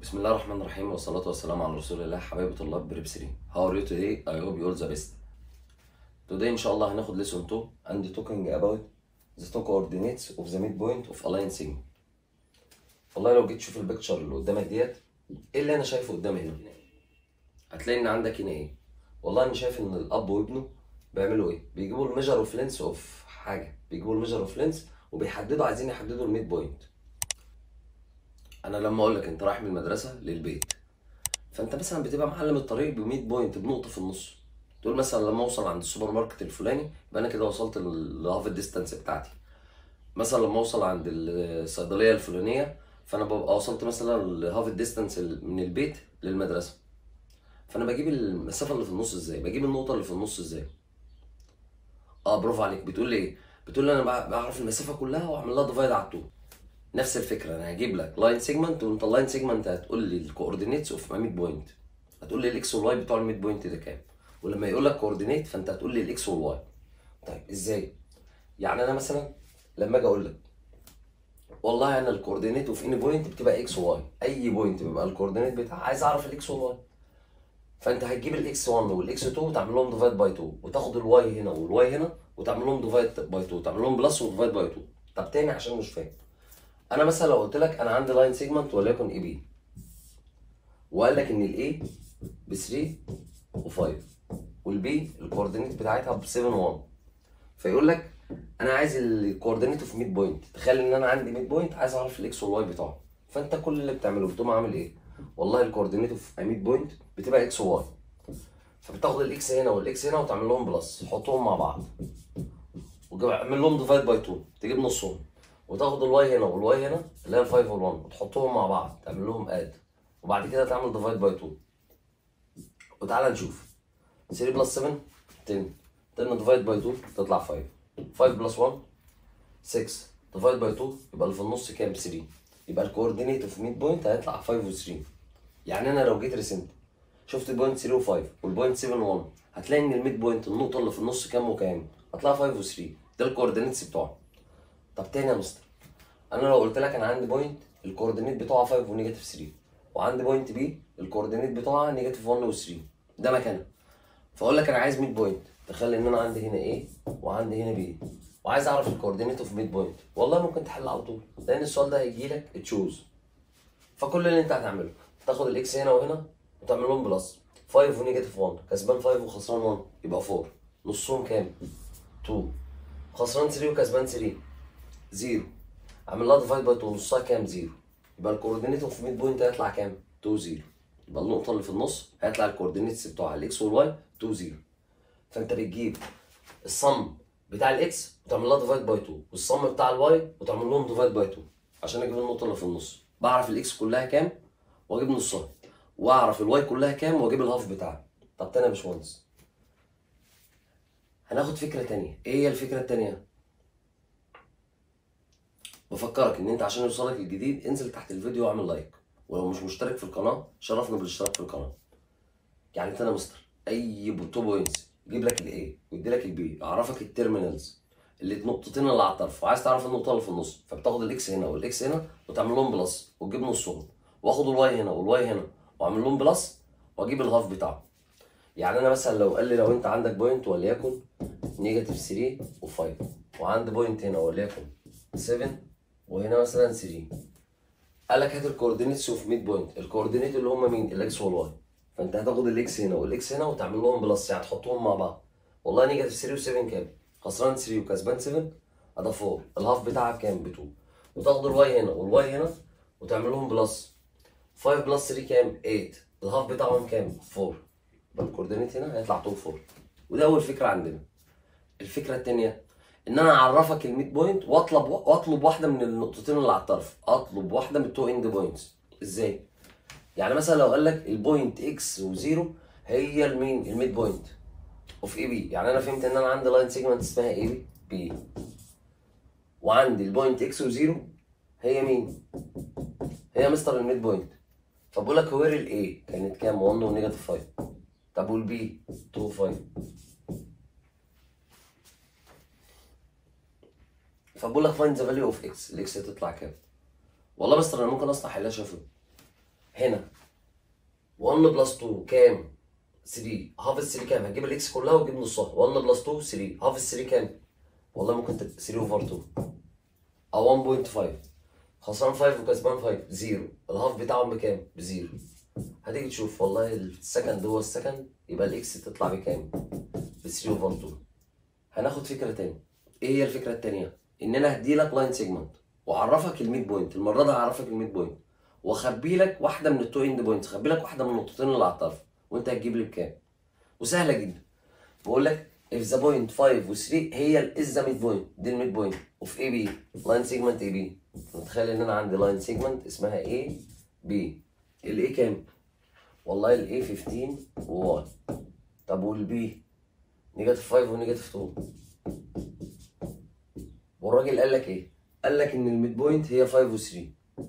بسم الله الرحمن الرحيم والصلاة والسلام على رسول الله حبايبي طلاب بريب 3 How are you today? I hope you all the best Today إن شاء الله هناخد lesson 2 and talking about the two coordinates of the midpoint of a line segment والله لو جيت تشوف البيكتشر اللي قدامك ديت ايه اللي انا شايفه قدامي هنا هتلاقي ان عندك هنا ايه والله انا شايف ان الاب وابنه بيعملوا ايه بيجيبوا الميجر اوف لينس اوف حاجه بيجيبوا الميجر اوف لينس وبيحددوا عايزين يحددوا الميد بوينت انا لما اقول لك انت رايح من المدرسه للبيت فانت مثلا بتبقى معلم الطريق ب 100 بوينت بنقطه في النص تقول مثلا لما اوصل عند السوبر ماركت الفلاني يبقى انا كده وصلت للهاف الديستانس بتاعتي مثلا لما اوصل عند الصيدليه الفلانيه فانا ببقى وصلت مثلا لهاف الديستانس من البيت للمدرسه فانا بجيب المسافه اللي في النص ازاي بجيب النقطه اللي في النص ازاي اه برافو عليك بتقول لي ايه بتقول لي انا بعرف المسافه كلها واعمل لها ديفايد على الطول نفس الفكره انا هجيب لك لاين سيجمنت وانت اللاين سيجمنت هتقول لي الكوردينيتس اوف 100 بوينت هتقول لي الاكس والواي بتوع ال 100 بوينت ده كام ولما يقول لك كوردينيت فانت هتقول لي الاكس والواي طيب ازاي يعني انا مثلا لما اجي اقول لك والله انا الكوردينيت اوف اني بوينت بتبقى اكس وواي اي بوينت بيبقى الكوردينيت بتاعها عايز اعرف الاكس والواي فانت هتجيب الاكس 1 والاكس 2 وتعمل لهم ديفايد باي 2 وتاخد الواي هنا والواي هنا وتعمل لهم ديفايد باي 2 تعمل لهم بلس وديفايد باي 2 طب تاني عشان مش فاهم انا مثلا لو قلت لك انا عندي لاين سيجمنت وليكن اي بي وقال لك ان الاي ب 3 و5 والبي الكوردينيت بتاعتها ب 7 و1 فيقول لك انا عايز الكوردينيت في 100 بوينت تخيل ان انا عندي 100 بوينت عايز اعرف الاكس والواي بتاعه فانت كل اللي بتعمله بتقوم عامل ايه والله الكوردينيت في 100 بوينت بتبقى اكس وواي فبتاخد الاكس هنا والاكس هنا وتعمل لهم بلس تحطهم مع بعض وتعمل لهم ديفايد باي 2 تجيب نصهم وتاخد الواي هنا والواي هنا اللي هي ال 5 وال 1 وتحطهم مع بعض تعمل لهم اد وبعد كده تعمل ديفايد باي 2 وتعالى نشوف 3 بلس 7 10 10 ديفايد باي 2 تطلع 5 5 بلس 1 6 ديفايد باي 2 يبقى اللي في النص كام 3 يبقى الكوردينيت في 100 بوينت هيطلع 5 و 3 يعني انا لو جيت رسمت شفت البوينت 3 و5 والبوينت 7 و1 هتلاقي ان الميد بوينت النقطه اللي في النص كام وكام هتلاقي 5 و 3 ده الكوردينيتس بتوعه طب تاني يا مستر انا لو قلت لك انا عندي بوينت الكوردينيت بتاعها 5 ونيجاتيف 3 وعندي بوينت بي الكوردينيت بتاعها نيجاتيف 1 و 3 ده مكانها فاقول لك انا عايز 100 بوينت تخيل ان انا عندي هنا ايه وعندي هنا بي وعايز اعرف الكوردينيت اوف 100 بوينت والله ممكن تحل على طول لان السؤال ده هيجي لك تشوز فكل اللي انت هتعمله تاخد الاكس هنا وهنا وتعمل لهم بلس 5 ونيجاتيف 1 كسبان 5 وخسران 1 يبقى 4 نصهم كام 2 خسران 3 وكسبان 3 0 اعمل لها ديفايد باي 2 نصها كام 0 يبقى الكوردينيت اوف 100 بوينت هيطلع كام 2 0 يبقى النقطه اللي في النص هيطلع الكوردينيتس بتوع الاكس والواي 2 0 فانت بتجيب الصم بتاع الاكس وتعمل لها ديفايد باي 2 والصم بتاع الواي وتعمل لهم ديفايد باي 2 عشان اجيب النقطه اللي في النص بعرف الاكس كلها كام واجيب نصها واعرف الواي كلها كام واجيب الهاف بتاعها طب تاني يا باشمهندس هناخد فكره تانية ايه هي الفكره التانية بفكرك ان انت عشان يوصلك الجديد انزل تحت الفيديو واعمل لايك ولو مش مشترك في القناه شرفنا بالاشتراك في القناه يعني انت انا مستر اي تو بوينتس يجيب لك الايه ويدي لك البي يعرفك التيرمينالز اللي نقطتين اللي على الطرف وعايز تعرف النقطه اللي في النص فبتاخد الاكس هنا والاكس هنا وتعمل لهم بلس وتجيب نصهم واخد الواي هنا والواي هنا واعمل لهم بلس واجيب الهاف بتاعه يعني انا مثلا لو قال لي لو انت عندك بوينت وليكن نيجاتيف 3 و5 وعندي بوينت هنا وليكن 7 وهنا مثلا 3 قال لك هات الكوردينيتس اوف 100 بوينت الكوردينيت اللي هم مين الاكس والواي فانت هتاخد الاكس هنا والاكس هنا وتعمل لهم بلس يعني تحطهم مع بعض والله نيجاتيف 3 و7 كام خسران 3 وكسبان 7 ادي 4 الهاف بتاعها بكام ب 2 وتاخد الواي هنا والواي هنا وتعمل لهم بلس 5 بلس 3 كام 8 الهاف بتاعهم كام 4 يبقى الكوردينيت هنا هيطلع 2 4 وده اول فكره عندنا الفكره الثانيه ان انا اعرفك ال 100 بوينت واطلب واطلب واحده من النقطتين اللي على الطرف اطلب واحده من التو اند بوينتس ازاي يعني مثلا لو قال لك البوينت اكس وزيرو هي المين الميد بوينت اوف اي بي يعني انا فهمت ان انا عندي لاين سيجمنت اسمها اي بي بي وعندي البوينت اكس وزيرو هي مين هي مستر الميد بوينت فبقول لك وير الاي كانت كام 1 ونيجاتيف 5 طب والبي 2 5 فبقول لك فايند ذا فاليو اوف اكس الاكس هتطلع كام والله مستر انا ممكن اصنع حلها شفوي هنا 1 بلس 2 كام 3 هاف ال 3 كام هتجيب الاكس كلها وتجيب نصها 1 بلس 2 3 هاف ال 3 كام والله ممكن تبقى 3 اوفر 2 او 1.5 خسران 5 وكسبان 5 زيرو الهاف بتاعهم بكام بزيرو هتيجي تشوف والله السكند هو السكند يبقى الاكس تطلع بكام ب 3 اوفر 2 هناخد فكره تاني ايه هي الفكره التانيه ان انا هدي لك لاين سيجمنت واعرفك الميد بوينت المره دي هعرفك الميد بوينت واخبي لك واحده من التو اند بوينتس اخبي لك واحده من النقطتين اللي على الطرف وانت هتجيب لي بكام وسهله جدا بقول لك if the point 5 و 3 هي ال is the mid point دي الميد بوينت وفي اي بي لاين سيجمنت اي بي متخيل ان انا عندي لاين سيجمنت اسمها اي بي الاي كام والله الاي 15 و 1 طب والبي نيجاتيف 5 ونيجاتيف 2 والراجل قال لك ايه قال لك ان الميد بوينت هي 5 و 3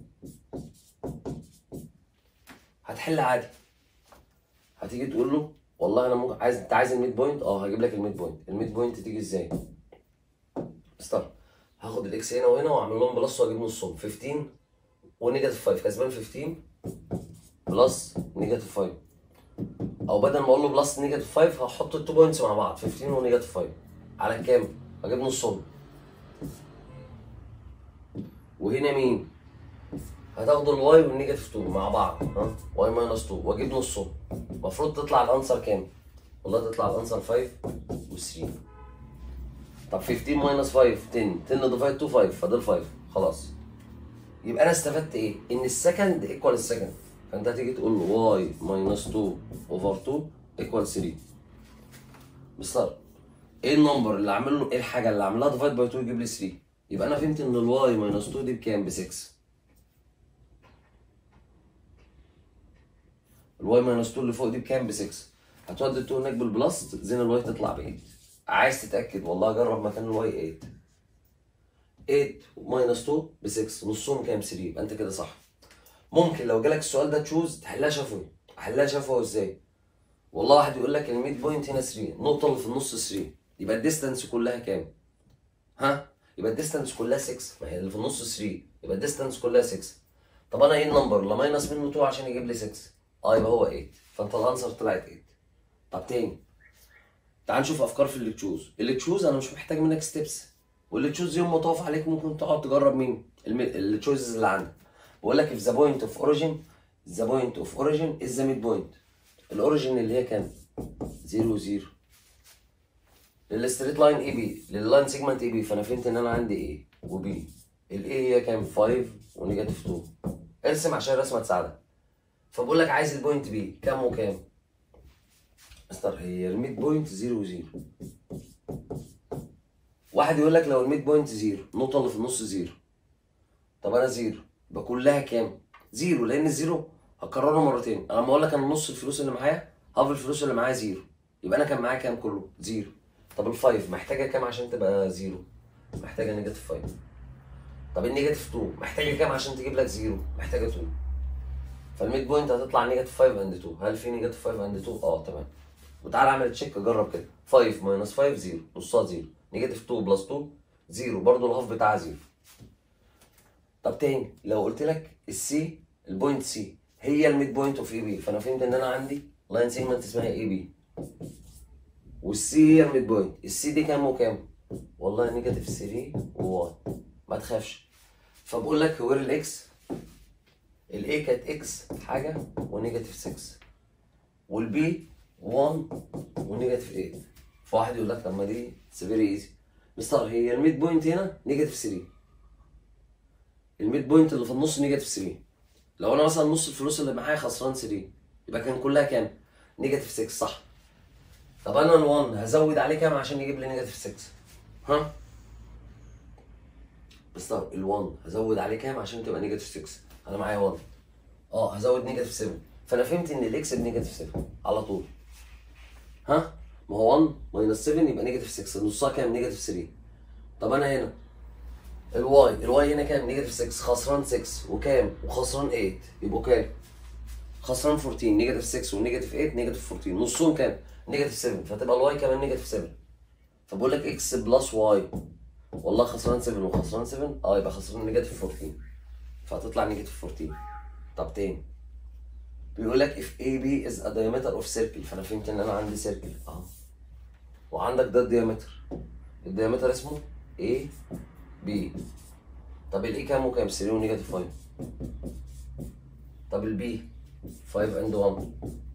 هتحل عادي هتيجي تقول له والله انا ممكن عايز انت عايز الميد بوينت اه هجيب لك الميد بوينت الميد بوينت تيجي ازاي استنى هاخد الاكس هنا وهنا واعمل لهم بلس واجيب نصهم 15 ونيجاتيف 5 كسبان 15 بلس نيجاتيف 5 او بدل ما اقول له بلس نيجاتيف 5 هحط التو بوينتس مع بعض 15 ونيجاتيف 5 على كام؟ هجيب نصهم وهنا مين؟ هتاخدوا الواي والنيجاتيف 2 مع بعض ها واي ماينس 2 واجيب نصهم المفروض تطلع الانسر كام؟ والله تطلع الانسر 5 و 3 طب 15 ماينس 5 10 10 ديفايد 2 5 فاضل 5 خلاص يبقى انا استفدت ايه؟ ان السكند ايكوال السكند فانت هتيجي تقول له واي ماينس 2 اوفر 2 ايكوال 3 مستر ايه النمبر اللي عامل له ايه الحاجه اللي عاملها ديفايد باي 2 يجيب لي 3 يبقى انا فهمت ان الواي ماينس 2 دي بكام؟ ب 6 الواي ماينس 2 اللي فوق دي بكام؟ ب 6 هتودي ال 2 هناك بالبلس زين الواي تطلع ب 8 عايز تتاكد والله جرب مكان الواي 8 8 ماينس 2 ب 6 نصهم كام 3 يبقى انت كده صح ممكن لو جالك السؤال ده تشوز تحلها شفوي احلها شفوي ازاي والله واحد يقول لك الميد بوينت هنا 3 النقطه اللي في النص 3 يبقى الديستانس كلها كام ها يبقى الديستانس كلها 6 ما هي اللي في النص 3 يبقى الديستانس كلها 6 طب انا ايه النمبر اللي ماينس منه 2 عشان يجيب لي 6 اه يبقى هو 8 فانت الانسر طلعت 8 طب تاني تعال نشوف افكار في اللي تشوز اللي تشوز انا مش محتاج منك ستيبس واللي تشوز يوم ما تقف عليك ممكن تقعد تجرب مين اللي تشوزز اللي عندك بقول لك if the point of origin the point of origin is the mid point الاوريجين اللي هي كام 0 0 للستريت لاين اي بي لللاين سيجمنت اي بي فانا فهمت ان انا عندي ايه وبي الاي هي كام 5 ونيجاتيف 2 ارسم عشان الرسمه تساعدك فبقول لك عايز البوينت بي كام وكام مستر هي الميد بوينت 0 و 0 واحد يقول لك لو الميد بوينت 0 النقطه اللي في النص 0 طب انا 0 يبقى كلها كام؟ زيرو لان الزيرو هكرره مرتين انا لما اقول لك انا نص الفلوس اللي معايا هاف الفلوس اللي معايا زيرو يبقى انا كان معايا كام كله؟ زيرو طب الفايف محتاجه كام عشان تبقى زيرو؟ محتاجه نيجاتيف 5 طب النيجاتيف 2 محتاجه كام عشان تجيب لك زيرو؟ محتاجه 2 فالميد بوينت هتطلع نيجاتيف 5 اند 2 هل في نيجاتيف 5 اند 2؟ اه تمام وتعالى اعمل تشيك جرب كده 5 ماينس 5 زيرو نصها زيرو نيجاتيف 2 بلس 2 زيرو برضه الهاف بتاعها زيرو طب تاني لو قلت لك السي البوينت سي هي الميد بوينت اوف اي بي فانا فهمت ان انا عندي لاين سيجمنت اسمها اي بي والسي هي الميد بوينت السي دي كام وكام والله نيجاتيف 3 و1 ما تخافش فبقول لك وير الاكس الاي كانت اكس حاجه ونيجاتيف 6 والبي 1 ونيجاتيف 8 فواحد يقول لك طب ما دي فيري ايزي مستر هي الميد بوينت هنا نيجاتيف 3 الميد بوينت اللي في النص نيجاتيف 3 لو انا مثلا نص الفلوس اللي معايا خسران 3 يبقى كان كلها كام؟ نيجاتيف 6 صح طب انا ال1 هزود عليه كام عشان يجيب لي نيجاتيف 6 ها بس ال1 هزود عليه كام عشان تبقى نيجاتيف 6 انا معايا 1 اه هزود نيجاتيف 7 فانا فهمت ان الاكس بنيجاتيف 7 على طول ها ما هو 1 ماينس 7 يبقى نيجاتيف 6 نصها كام نيجاتيف 3 طب انا هنا الواي الواي هنا كام نيجاتيف 6 خسران 6 وكام وخسران 8 يبقوا كام خسران 14 نيجاتيف 6 ونيجاتيف 8 نيجاتيف 14 نصهم كام نيجاتيف 7 فتبقى الواي كمان نيجاتيف 7 فبقول لك اكس بلس واي والله خسران 7 وخسران 7 اه يبقى خسران نيجاتيف 14 فهتطلع نيجاتيف 14 طب تاني بيقول لك if AB is a diameter of circle فانا فهمت ان انا عندي سيركل اهو وعندك ده الديامتر الديامتر اسمه A B طب الاي كام وكام 3 ونيجاتيف 5 طب البي 5 اند 1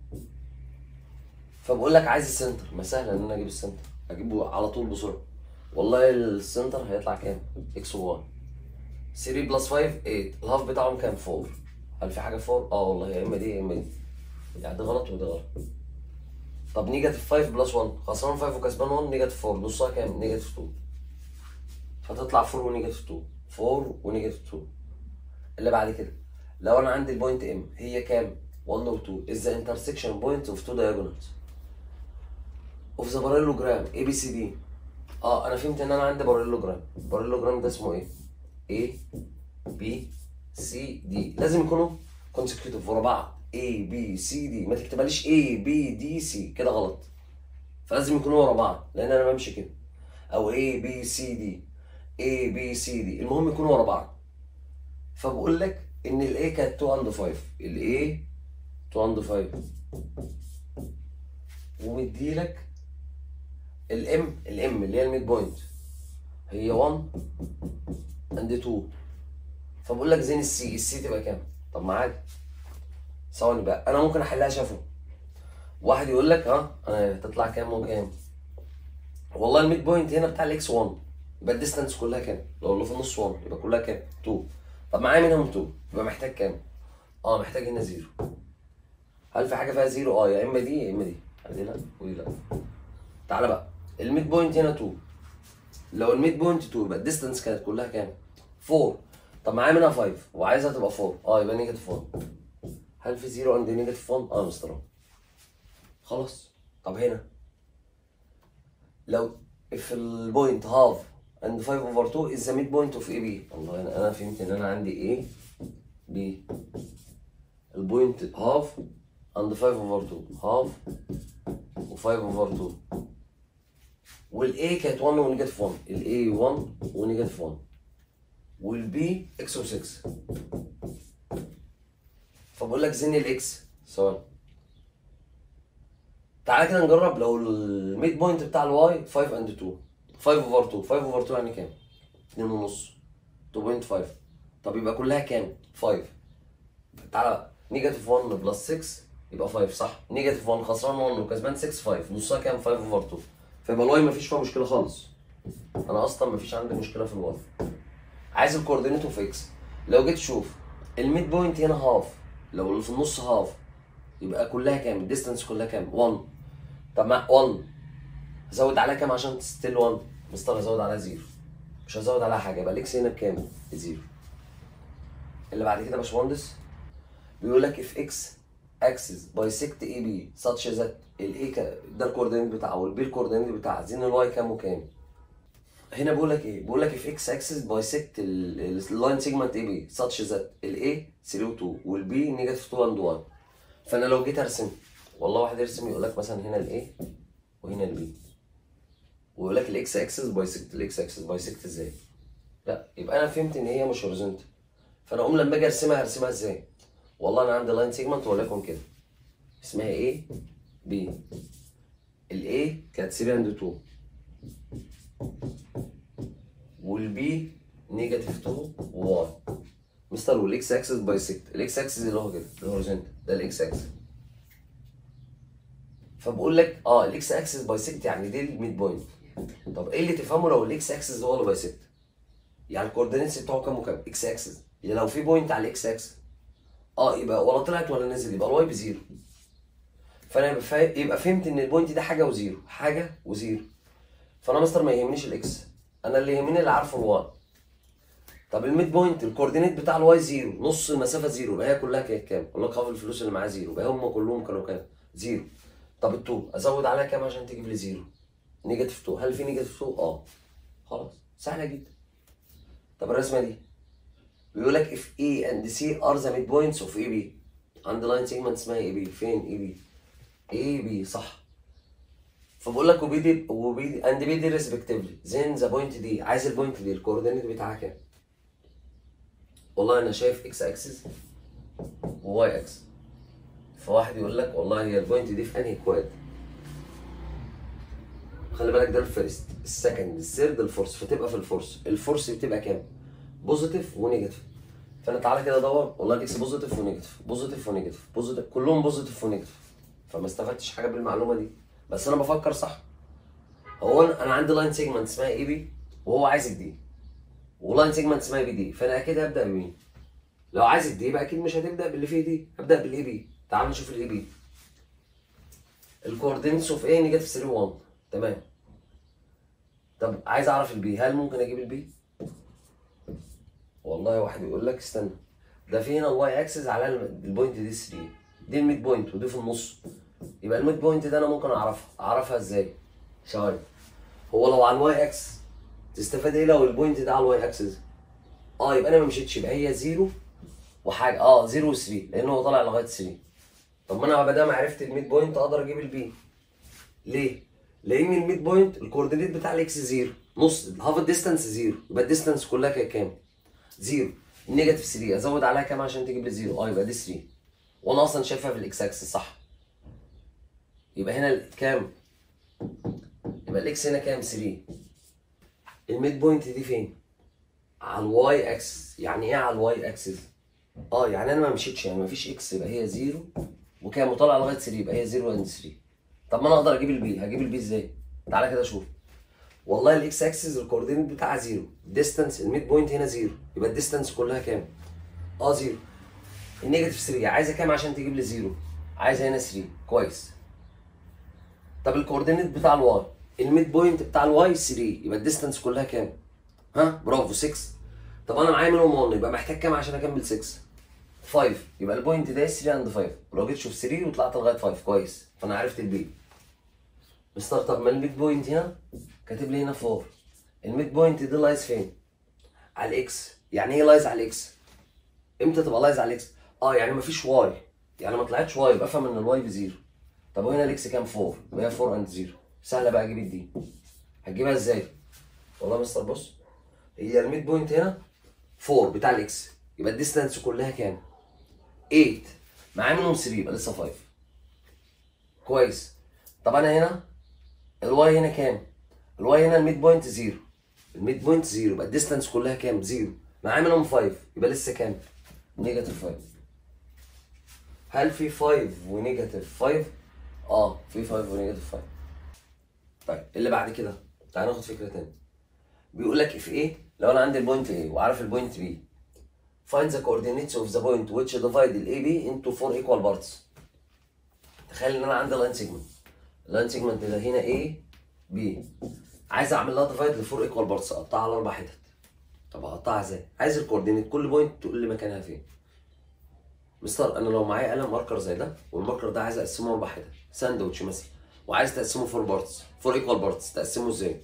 فبقول لك عايز السنتر ما سهل ان انا اجيب السنتر اجيبه على طول بسرعه والله السنتر هيطلع كام اكس و 3 بلس 5 8 الهاف بتاعهم كام 4 هل في حاجه 4 اه والله يا اما دي يا اما دي يعني ده غلط وده غلط طب نيجاتيف 5 بلس 1 خسران 5 وكسبان 1 نيجاتيف 4 نصها كام نيجاتيف 2 فتطلع 4 ونيجاتيف 2 4 ونيجاتيف 2 اللي بعد كده لو انا عندي البوينت ام هي كام 1 و 2 is the intersection point of two diagonals of the parallelogram A B C D اه انا فهمت ان انا عندي باراليلوجرام الباراليلوجرام ده اسمه ايه A B C D لازم يكونوا consecutive ورا بعض A B C D ما تكتبهاليش A B D C كده غلط فلازم يكونوا ورا بعض لان انا بمشي كده او A B C D A B C D المهم يكونوا ورا بعض فبقول لك ان ال A كانت 2 and 5 ال A 2 and 5 ومديلك الام الام اللي هي الميد بوينت هي 1 اند 2 فبقول لك زين السي السي تبقى كام؟ طب ما عادي ثواني بقى انا ممكن احلها شافه واحد يقول لك ها انا هتطلع كام وكام والله الميد بوينت هنا بتاع الاكس 1 يبقى الديستانس كلها كام؟ لو اللي في النص 1 يبقى كلها كام؟ 2 طب معايا منهم 2 يبقى محتاج كام؟ اه محتاج هنا زيرو هل في حاجه فيها زيرو؟ اه يا اما دي يا اما دي دي لا ودي لا تعالى بقى الميد بوينت هنا 2 لو الميد بوينت 2 يبقى الديستانس كانت كلها كام؟ 4 طب معايا منها 5 وعايزها تبقى 4 اه يبقى نيجاتيف 1 هل في زيرو عند نيجاتيف 1؟ اه مستر خلاص طب هنا لو if البوينت هاف and 5 over 2 is the midpoint of AB والله انا انا فهمت ان انا عندي A B البوينت هاف and 5 over 2 هاف و5 over 2 والاي كانت 1 ونيجاتيف 1 الاي 1 ونيجاتيف 1 والبي اكس و6 فبقول لك زن الاكس ثواني تعالى كده نجرب لو الميد بوينت بتاع الواي 5 اند 2 5 اوفر 2 5 اوفر 2 يعني كام؟ 2 ونص 2.5 طب يبقى كلها كام؟ 5 تعالى بقى نيجاتيف 1 بلس 6 يبقى 5 صح؟ نيجاتيف 1 خسران 1 وكسبان 6 5 نصها كام؟ 5 اوفر 2 فيبقى الواي مفيش فيها مشكله خالص انا اصلا مفيش عندي مشكله في الواي عايز الكوردينيت اوف اكس لو جيت تشوف الميد بوينت هنا هاف لو اللي في النص هاف يبقى كلها كام الديستانس كلها كام 1 طب مع 1 هزود عليها كام عشان ستيل 1 مستر هزود عليها 0 مش هزود عليها حاجه يبقى الاكس هنا بكام 0 اللي بعد كده يا باشمهندس بيقول لك if x axis bisect AB such that ال A ك- ده الكوردينيت بتاعه والبي الكوردينيت بتاعه زين الواي كام وكام هنا بيقول لك ايه؟ بيقول لك if x axis bisect اللاين سيجمنت اي بي such that ال A 3 و 2 وال B نيجاتيف 2 and 1 فانا لو جيت ارسم والله واحد يرسم يقول لك مثلا هنا ال A وهنا ال B ويقول لك الاكس اكسس بايسكت الاكس اكسس بايسكت ازاي؟ لا يبقى انا فهمت ان هي مش هوريزونتال فانا اقوم لما اجي ارسمها هرسمها ازاي؟ والله انا عندي لاين سيجمنت وليكن كده اسمها A B ال A كانت 3 اند 2 والبي نيجاتيف 2 و1 مستر والاكس اكسس بايسكت الاكس اكسس اللي هو كده الهوريزونتال ده الاكس اكسس فبقول لك اه الاكس اكسس بايسكت يعني دي الميد بوينت طب ايه اللي تفهمه لو الاكس اكسس هو اللي بايسكت يعني الكوردينيتس بتاعه كام وكام اكس اكسس يعني لو في بوينت على الاكس اكسس اه يبقى ولا طلعت ولا نزل يبقى الواي بزيرو فانا يبقى فا- يبقى فهمت ان البوينت ده حاجه وزيرو حاجه وزيرو فانا مستر ما يهمنيش الاكس انا اللي يهمني اللي عارفه الواي طب الميد بوينت الكوردينيت بتاع الواي زيرو نص المسافه زيرو يبقى هي كلها كانت كام؟ اقول لك هاف الفلوس اللي معاه زيرو يبقى هم كلهم كانوا كام؟ زيرو طب التو ازود عليها كام عشان تجيب لي زيرو؟ نيجاتيف 2 هل في نيجاتيف 2؟ اه خلاص سهله جدا طب الرسمه دي بيقول لك if A and C are the midpoints of AB عند لاين سيجمنت اسمها AB فين AB؟ AB صح فبقول لك وبي دي وبي دي اند بي دي ريسبكتيفلي زين ذا بوينت دي عايز البوينت دي الكوردينيت بتاعها كام؟ والله انا شايف اكس اكسس وواي اكس فواحد يقول لك والله هي البوينت دي في انهي كواد خلي بالك ده الفيرست السكند الثيرد الفورس فتبقى في الفورس الفورس بتبقى كام بوزيتيف ونيجاتيف فانا تعالى كده ادور والله الاكس بوزيتيف ونيجاتيف بوزيتيف ونيجاتيف بوزيتيف كلهم بوزيتيف ونيجاتيف فما استفدتش حاجه بالمعلومه دي بس انا بفكر صح هو انا أنا عندي لاين سيجمنت اسمها اي بي وهو عايز الدي ولاين سيجمنت اسمها بي دي فانا اكيد هبدا بمين لو عايز الدي يبقى اكيد مش هتبدا باللي فيه دي هبدا بالاي بي تعال نشوف الاي بي الكوردينيتس اوف ايه نيجاتيف 3 1 تمام طب عايز اعرف البي هل ممكن اجيب البي والله واحد يقول لك استنى ده في هنا الواي اكسس على الم- البوينت دي 3 دي الميد بوينت ودي في النص يبقى الميد بوينت ده انا ممكن اعرفها اعرفها ازاي ثواني هو لو على الواي اكس تستفاد ايه لو البوينت ده على الواي اكسس اه يبقى انا ما مشيتش يبقى هي زيرو وحاجه اه زيرو و3 لان هو طالع لغايه 3 طب ما انا ما دام عرفت الميد بوينت اقدر اجيب البي ليه؟ لان الميد بوينت الكوردينيت بتاع الاكس زيرو نص هاف ديستانس زيرو يبقى الديستانس كلها كده كام؟ زيرو النيجاتيف 3 ازود عليها كام عشان تجيب لي زيرو؟ اه يبقى دي 3 وانا اصلا شايفها في الاكس اكس صح يبقى هنا ال- كام؟ يبقى الاكس هنا كام؟ 3 الميد بوينت دي فين؟ على الواي اكسس يعني ايه على الواي اكسس؟ اه يعني انا ما مشيتش يعني ما فيش اكس يبقى هي زيرو وكام وطالع لغايه 3 يبقى هي زيرو اند 3 طب ما انا اقدر اجيب البي هجيب البي ازاي؟ تعالى كده شوف والله الاكس اكسس الكوردينيت بتاعها زيرو ديستانس الميد بوينت هنا زيرو يبقى الديستانس كلها كام؟ اه زيرو النيجاتيف 3 عايزه كام عشان تجيب لي زيرو؟ عايزه هنا 3 كويس طب الكوردينيت بتاع الواي الميد بوينت بتاع الواي 3 يبقى الديستانس كلها كام؟ ها برافو 6 طب انا معايا منهم 1 يبقى محتاج كام عشان اكمل 6 5 يبقى البوينت ده 3 اند 5 ولو جيت شوف 3 وطلعت لغايه 5 كويس فانا عرفت البي مستر طب ما الميد بوينت هنا كاتب لي هنا 4 الميد بوينت دي لايز فين؟ على الاكس يعني ايه لايز على الاكس؟ امتى تبقى لايز على الاكس؟ اه يعني مفيش واي يعني ما طلعتش واي يبقى افهم ان الواي بزيرو طب وهنا الاكس كام 4 يبقى هي 4 اند 0 سهله بقى اجيب الدي هتجيبها ازاي؟ والله يا مستر بص هي الميد بوينت هنا 4 بتاع الاكس يبقى الديستانس كلها كام؟ 8 معاه منهم 3 يبقى لسه 5 كويس طب انا هنا الواي هنا كام؟ الواي هنا الميد بوينت 0 الميد بوينت 0 يبقى الديستانس كلها كام؟ 0 معاه منهم 5 يبقى لسه كام؟ نيجاتيف 5 هل في 5 ونيجاتيف 5؟ اه في 5 ونيجاتيف 5 طيب اللي بعد كده تعال ناخد فكره تاني بيقول لك في ايه لو انا عندي البوينت A وعارف البوينت B find the coordinates of the point which divide ال AB into four equal parts تخيل ان انا عندي لاين سيجمنت اللاين سيجمنت ده هنا A B عايز اعمل لها ديفايد لفور ايكوال بارتس اقطعها على اربع حتت طب اقطعها ازاي عايز الكوردينيت كل بوينت تقول لي مكانها فين مستر انا لو معايا قلم ماركر زي ده والماركر ده عايز اقسمه اربع حتت ساندوتش مثلا وعايز تقسمه فور بارتس فور ايكوال بارتس تقسمه ازاي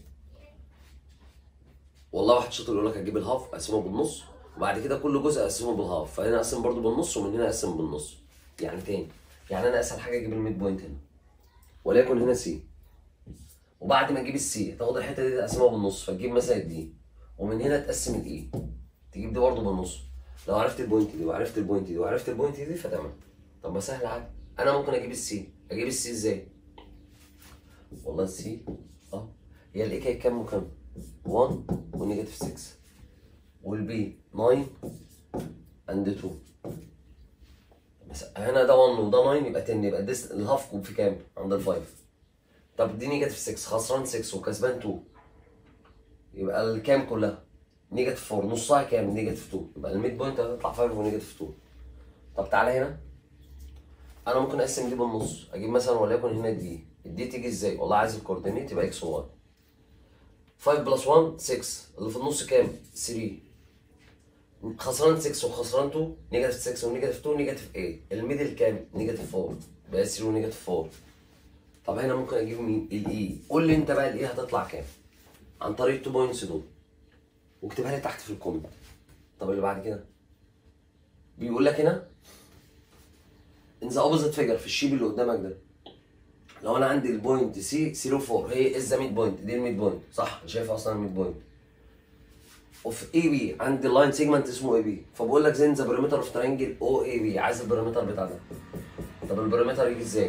والله واحد شاطر يقول لك هتجيب الهاف اقسمه بالنص وبعد كده كل جزء اقسمه بالهاف فهنا اقسم برضو بالنص ومن هنا اقسم بالنص يعني تاني يعني انا اسهل حاجه اجيب الميد بوينت هنا وليكن هنا سي وبعد ما تجيب السي تاخد الحته دي تقسمها بالنص فتجيب مثلا الدي ومن هنا تقسم الاي تجيب دي برضه بالنص لو عرفت البوينت دي وعرفت البوينت دي وعرفت البوينت دي فتمام طب ما سهل عادي انا ممكن اجيب السي اجيب السي ازاي والله السي اه هي الاي كانت كام وكام 1 ونيجاتيف 6 والبي 9 اند 2 بس هنا ده 1 وده 9 يبقى 10 يبقى الديس الهاف كوب في كام عند ال 5 طب دي نيجاتيف 6 خسران 6 وكسبان 2 يبقى الكام كلها نيجاتيف 4 نصها كام نيجاتيف 2 يبقى الميد بوينت هتطلع 5 ونيجاتيف 2 طب تعالى هنا انا ممكن اقسم دي بالنص اجيب مثلا وليكن هنا دي الدي تيجي ازاي والله عايز الكوردينيت يبقى اكس و 5 بلس 1 6 اللي في النص كام 3 خسران 6 وخسران 2 نيجاتيف 6 ونيجاتيف 2 نيجاتيف 8 الميدل كام نيجاتيف 4 يبقى 3 ونيجاتيف 4 طب هنا ممكن اجيب مين الاي قول لي انت بقى الاي هتطلع كام عن طريق التو بوينتس دول واكتبها لي تحت في الكومنت طب اللي بعد كده بيقول لك هنا ان ذا اوبوزيت فيجر في الشيب اللي قدامك ده لو انا عندي البوينت سي 04 هي از ذا ميد بوينت دي الميد بوينت صح انا شايف اصلا الميد بوينت اوف اي بي عندي اللاين سيجمنت اسمه اي بي فبقول لك زين ذا بريمتر اوف ترينجل او اي بي عايز البريمتر بتاع ده طب البريمتر يجي ازاي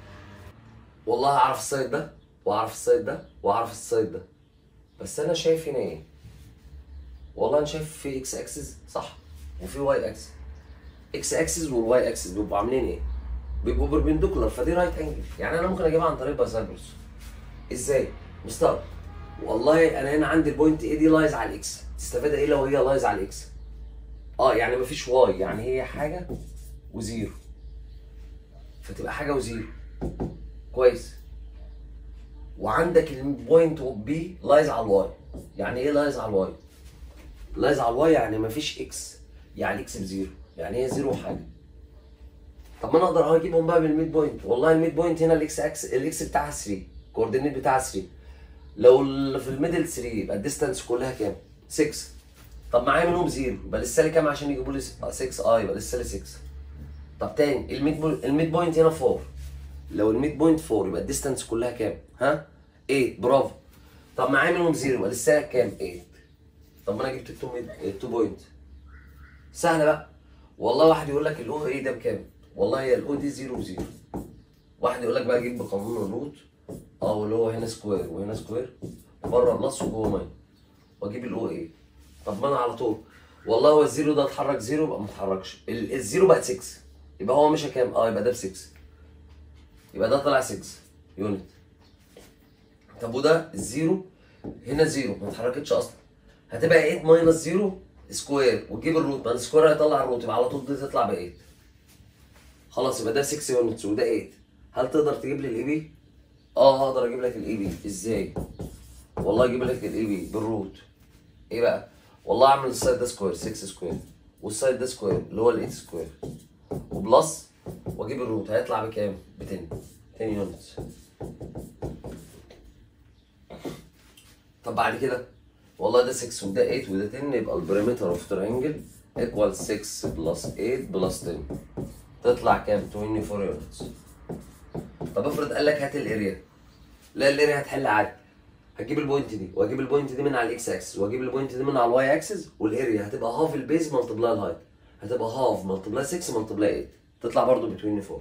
والله اعرف السايد ده واعرف السايد ده واعرف السايد ده بس انا شايف هنا ايه والله انا شايف في اكس اكسس صح وفي واي اكسس اكس اكسس والواي اكسس بيبقوا عاملين ايه بيبقوا بربنديكولار فدي رايت انجل يعني انا ممكن اجيبها عن طريق بايثاغورس ازاي مستغرب والله انا هنا عندي البوينت ايه دي لايز على الاكس تستفاد ايه لو هي لايز على الاكس اه يعني مفيش واي يعني هي حاجه وزيرو فتبقى حاجه وزيرو كويس وعندك البوينت اوف بي لايز على الواي يعني ايه لايز على الواي لايز على الواي يعني مفيش اكس يعني اكس بزيرو يعني هي زيرو وحاجه طب ما انا اقدر اجيبهم بقى بالميد بوينت والله الميد بوينت هنا الاكس اكس الاكس بتاعها 3 كوردينيت بتاعها 3 لو ال- في الميدل 3 يبقى الديستانس كلها كام 6 طب معايا منهم زيرو يبقى لسه لي كام عشان يجيبوا لي 6 اه يبقى لسه لي 6 طب تاني الميد بو... الميد بوينت هنا 4 لو الميد بوينت 4 يبقى الديستانس كلها كام ها 8 برافو طب معايا منهم زيرو يبقى لسه لك كام 8 طب ما انا جبت التو ميد التو بوينت سهله بقى والله واحد يقول لك الاو ايه ده بكام والله هي الاو دي زيرو وزيرو واحد يقول لك بقى جيب بقانون الروت اه اللي هو هنا سكوير وهنا سكوير وبره بلس وجوه ماين واجيب الاو ايه طب ما انا على طول والله هو الزيرو ده اتحرك زيرو يبقى ما اتحركش ال- الزيرو بقت 6 يبقى هو مشى كام اه يبقى ده ب 6 يبقى ده طلع 6 يونت طب وده الزيرو هنا زيرو ما اتحركتش اصلا هتبقى 8 ماينس زيرو سكوير وتجيب الروت ما السكوير هيطلع الروت يبقى على طول دي تطلع ب 8 خلاص يبقى ده 6 يونتس وده 8 هل تقدر تجيب لي الاي بي؟ اه هقدر اجيب لك الاي بي ازاي؟ والله اجيب لك الاي بي بالروت ايه بقى؟ والله اعمل السايد ده سكوير 6 سكوير والسايد ده سكوير اللي هو ال 8 سكوير وبلس واجيب الروت هيطلع بكام؟ ب 10 10 يونتس طب بعد كده والله ده 6 وده 8 وده 10 يبقى البريمتر اوف ترينجل ايكوال 6 بلس 8 بلس 10 تطلع كام؟ 24 يونتس طب افرض قال لك هات الاريا لا الاريا هتحل عادي هتجيب البوينت دي واجيب البوينت دي من على الاكس اكسس واجيب البوينت دي من على الواي اكسس والاريا هتبقى هاف البيز ملتبلاي الهايت هتبقى هاف ملتبلاي 6 ملتبلاي 8 تطلع برضو ب 24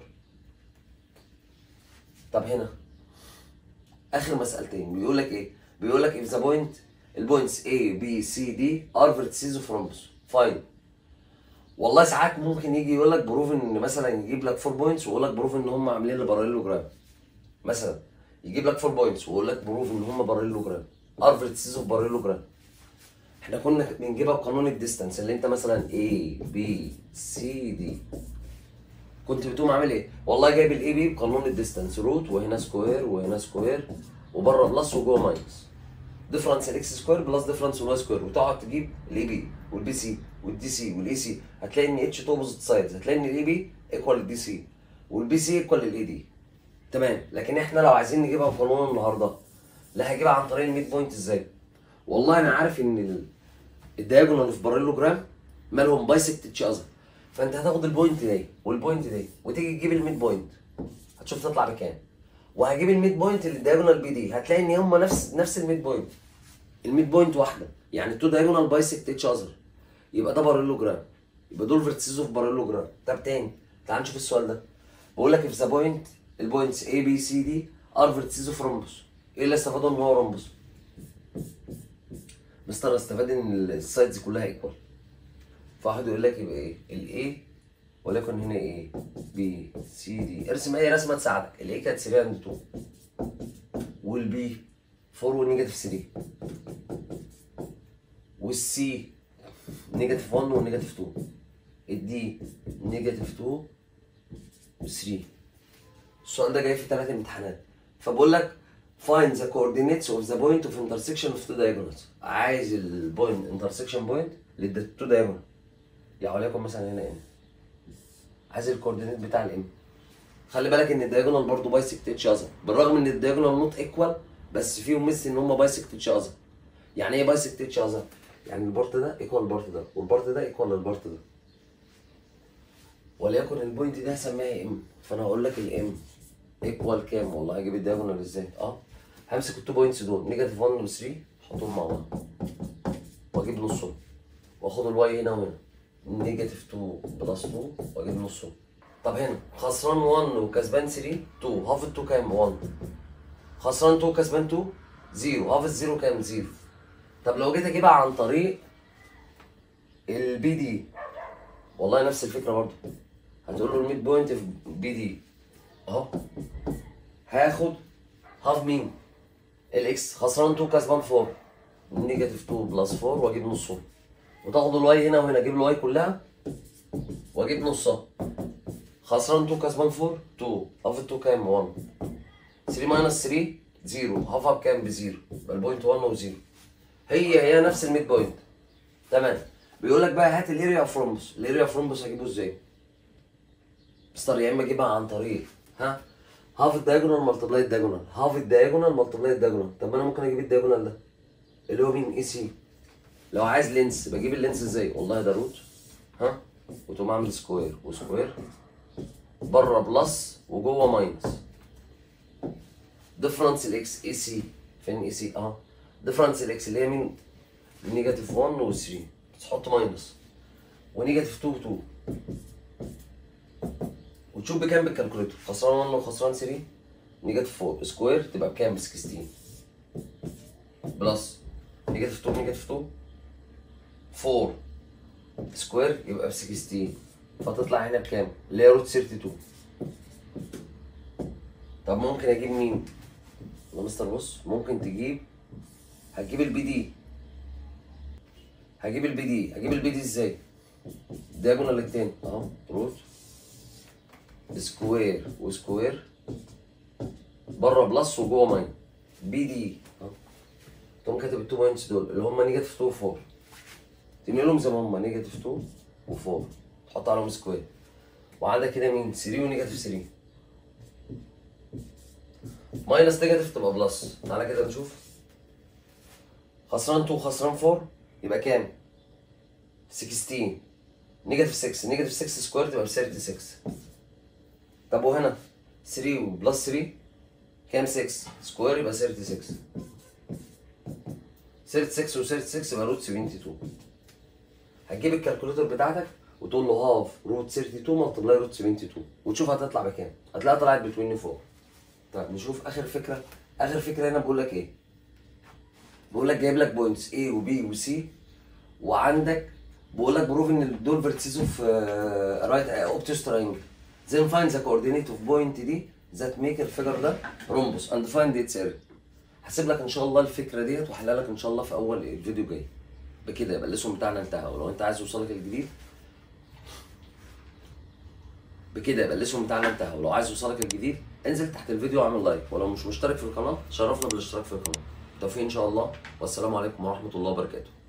طب هنا اخر مسألتين بيقول لك ايه؟ بيقول لك if the point البوينتس A B C D are vertices of rhombus fine والله ساعات ممكن يجي يقول لك بروف ان مثلا يجيب لك 4 بوينتس ويقول لك بروف ان هم عاملين لي باراليلوجرام مثلا يجيب لك 4 بوينتس ويقول لك بروف ان هم باراليلوجرام ار فيرتسز اوف باراليلوجرام احنا كنا بنجيبها بقانون الديستانس اللي انت مثلا A B C D كنت بتقوم عامل ايه؟ والله جايب الاي بي بقانون الديستانس روت وهنا سكوير وهنا سكوير وبره بلس وجوه ماينس ديفرنس الاكس سكوير بلس ديفرنس الواي سكوير وتقعد تجيب الاي بي والبي سي والدي سي والاي سي هتلاقي ان اتش تو اوبوزيت سايدز هتلاقي ان الاي بي ايكوال الدي سي والبي سي ايكوال للاي دي تمام لكن احنا لو عايزين نجيبها بقانون النهارده لا هجيبها عن طريق الميد بوينت ازاي؟ والله انا عارف ان ال- الدايجونال في باراليلوجرام مالهم بايسكت اتش اذر فانت هتاخد البوينت دي والبوينت دي وتيجي تجيب الميد بوينت هتشوف تطلع بكام وهجيب الميد بوينت للدايجونال بي دي هتلاقي ان هم نفس نفس الميد بوينت الميد بوينت واحده يعني التو دايجونال بايسكت اتش اذر يبقى ده باراليلوجرام يبقى دول فيرتسز اوف باراليلوجرام طب تاني تعال نشوف السؤال ده بقول لك if the point البوينتس A B C D are vertices of rhombus ايه اللي استفاده ان هو رمبس مستر استفاد ان السايدز كلها ايكوال فواحد يقول لك يبقى ايه الاي وليكن هنا ايه بي سي دي ارسم اي رسمه تساعدك الاي كانت 3 عند 2 والبي 4 والنيجاتيف 3 والسي نيجاتيف 1 والنيجاتيف 2 الدي نيجاتيف 2 و3 السؤال ده جاي في ثلاث امتحانات فبقول لك find the coordinates of the point of intersection of two diagonals عايز البوينت intersection point للتو diagonal يعني وليكن مثلا هنا ام عايز الكوردينيت بتاع الام خلي بالك ان الدايجونال برضه بايسكت اتش اذر بالرغم ان الدايجونال نوت ايكوال بس فيهم ميس ان هم بايسكت اتش اذر يعني ايه بايسكت اتش اذر يعني البارت ده ايكوال البارت ده والبارت ده ايكوال للبارت ده وليكن البوينت دي هسميها ام فانا هقول لك الام ايكوال كام والله هجيب الدايجونال ازاي اه همسك التو بوينتس دول نيجاتيف 1 و 3 احطهم مع بعض واجيب نصهم واخد الواي هنا وهنا نيجاتيف 2 بلس 2 واجيب نصهم طب هنا خسران 1 وكسبان 3 2 هاف 2 كام 1 خسران 2 كسبان 2 0 هاف 0 كام 0 طب لو جيت اجيبها عن طريق البي دي والله نفس الفكره برضه هتقول له الميد بوينت في بي دي اهو هاخد هاف مين الاكس خسران 2 كسبان 4 نيجاتيف 2 بلس 4 واجيب نصهم وتاخد الواي هنا وهنا اجيب الواي كلها واجيب نصها خسران 2 كسبان 4 2 هاف 2 كام 1 3 ماينس 3 0 هاف اب كام بزيرو يبقى البوينت 1 وزيرو هي هي نفس الميد بوينت تمام بيقول لك بقى هات الاريا اوف رومبس الاريا اوف رومبس هجيبه ازاي مستر يا اما اجيبها عن طريق ها هاف الدايجونال ملتبلاي الدايجونال هاف الدايجونال ملتبلاي الدايجونال طب ما انا ممكن اجيب الدايجونال ده اللي هو مين اي سي لو عايز لينس بجيب اللينس ازاي والله ده روت ها وتقوم عامل سكوير وسكوير بره بلس وجوه ماينس ديفرنس الاكس اي سي فين اي سي اه ديفرنس الاكس اللي هي مين نيجاتيف 1 و 3 تحط ماينس ونيجاتيف 2 2 وتشوف بكام بالكالكوليتر خسران 1 وخسران 3 نيجاتيف 4 سكوير تبقى بكام ب 16 بلس نيجاتيف 2 نيجاتيف 2 4 سكوير يبقى ب 16 فتطلع هنا بكام؟ اللي هي روت 32 طب ممكن اجيب مين؟ يا مستر بص ممكن تجيب هتجيب البي دي هجيب البي دي هجيب البي دي ازاي؟ دياجونال التاني اهو روت سكوير وسكوير بره بلس وجوه ماين بي دي اهو تقوم كاتب التو بوينتس دول اللي هم نيجاتيف 2 و 4 تملي زي ما هم نيجاتيف 2 و 4 تحط عليهم سكوير وعندك كده مين 3 ونيجاتيف 3 ماينس نيجاتيف تبقى بلس تعالى كده نشوف خسران 2 خسران 4 يبقى كام 16 نيجاتيف 6 نيجاتيف 6 سكوير تبقى ب 36 طب وهنا 3 وبلس 3 كام 6 سكوير يبقى 36 36 و 36 يبقى روت 72 هتجيب الكالكوليتر بتاعتك وتقول له هاف روت 32 ملتبلاي روت 72 وتشوف هتطلع بكام هتلاقيها طلعت بتوين فوق طيب نشوف اخر فكره اخر فكره هنا بقول لك ايه بقول لك جايب لك بوينتس A وبي وسي وعندك بقول لك بروف ان دول فيرتسيز اوف رايت اوبتوس تراينجل then find the coordinate of point دي that make الفيجر ده rhombus and find its area هسيب لك ان شاء الله الفكره ديت واحلها لك ان شاء الله في اول الفيديو جاي بكده يبقى الليسون بتاعنا انتهى ولو انت عايز يوصلك الجديد بكده يبقى الليسون بتاعنا انتهى ولو عايز يوصلك الجديد انزل تحت الفيديو واعمل لايك ولو مش مشترك في القناه شرفنا بالاشتراك في القناه توفيق ان شاء الله والسلام عليكم ورحمه الله وبركاته